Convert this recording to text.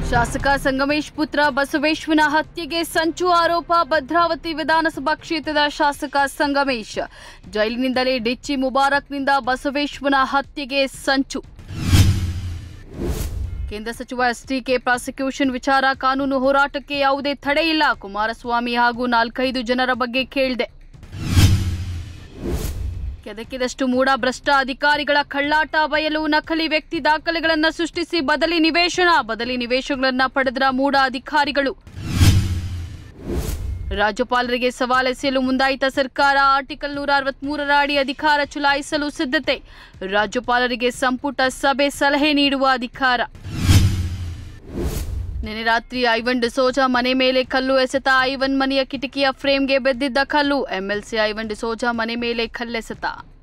ಶಾಸಕ ಸಂಗಮೇಶ್ ಪುತ್ರ ಬಸವೇಶ್ವನ ಹತ್ಯೆಗೆ ಸಂಚು ಆರೋಪ ಭದ್ರಾವತಿ ವಿಧಾನಸಭಾ ಕ್ಷೇತ್ರದ ಶಾಸಕ ಸಂಗಮೇಶ್ ಜೈಲಿನಿಂದಲೇ ಡಿಚ್ಚಿ ಮುಬಾರಕ್ನಿಂದ ಬಸವೇಶ್ವನ ಹತ್ಯೆಗೆ ಸಂಚು ಕೇಂದ್ರ ಸಚಿವ ಎಸ್ಟಿಕೆ ಪ್ರಾಸಿಕ್ಯೂಷನ್ ವಿಚಾರ ಕಾನೂನು ಹೋರಾಟಕ್ಕೆ ಯಾವುದೇ ತಡೆ ಇಲ್ಲ ಕುಮಾರಸ್ವಾಮಿ ಹಾಗೂ ನಾಲ್ಕೈದು ಜನರ ಬಗ್ಗೆ ಕೇಳಿದೆ ಕೆದಕಿದಷ್ಟು ಮೂಡ ಭ್ರಷ್ಟ ಅಧಿಕಾರಿಗಳ ಕಳ್ಳಾಟ ಬಯಲು ನಕಲಿ ವ್ಯಕ್ತಿ ದಾಖಲೆಗಳನ್ನು ಸೃಷ್ಟಿಸಿ ಬದಲಿ ನಿವೇಶನ ಬದಲಿ ನಿವೇಶನಗಳನ್ನು ಪಡೆದ ಮೂಡ ಅಧಿಕಾರಿಗಳು ರಾಜ್ಯಪಾಲರಿಗೆ ಸವಾಲೆಸೆಯಲು ಮುಂದಾಯಿತ ಸರ್ಕಾರ ಆರ್ಟಿಕಲ್ ನೂರ ಅರವತ್ಮೂರರ ಅಡಿ ಅಧಿಕಾರ ಚುಲಾಯಿಸಲು ಸಿದ್ಧತೆ ರಾಜ್ಯಪಾಲರಿಗೆ ಸಂಪುಟ ಸಭೆ ಸಲಹೆ ನೀಡುವ ಅಧಿಕಾರ ನಿನ್ನೆ ರಾತ್ರಿ ಐವನ್ ಡಿಸೋಜಾ ಮನೆ ಮೇಲೆ ಕಲ್ಲು ಎಸೆತ ಐವನ್ ಮನೆಯ ಕಿಟಕಿಯ ಫ್ರೇಮ್ಗೆ ಬೆದ್ದಿದ್ದ ಕಲ್ಲು ಎಂಎಲ್ಸಿ ಐವನ್ ಡಿಸೋಜಾ ಮನೆ ಮೇಲೆ ಕಲ್ಲೆಸೆತ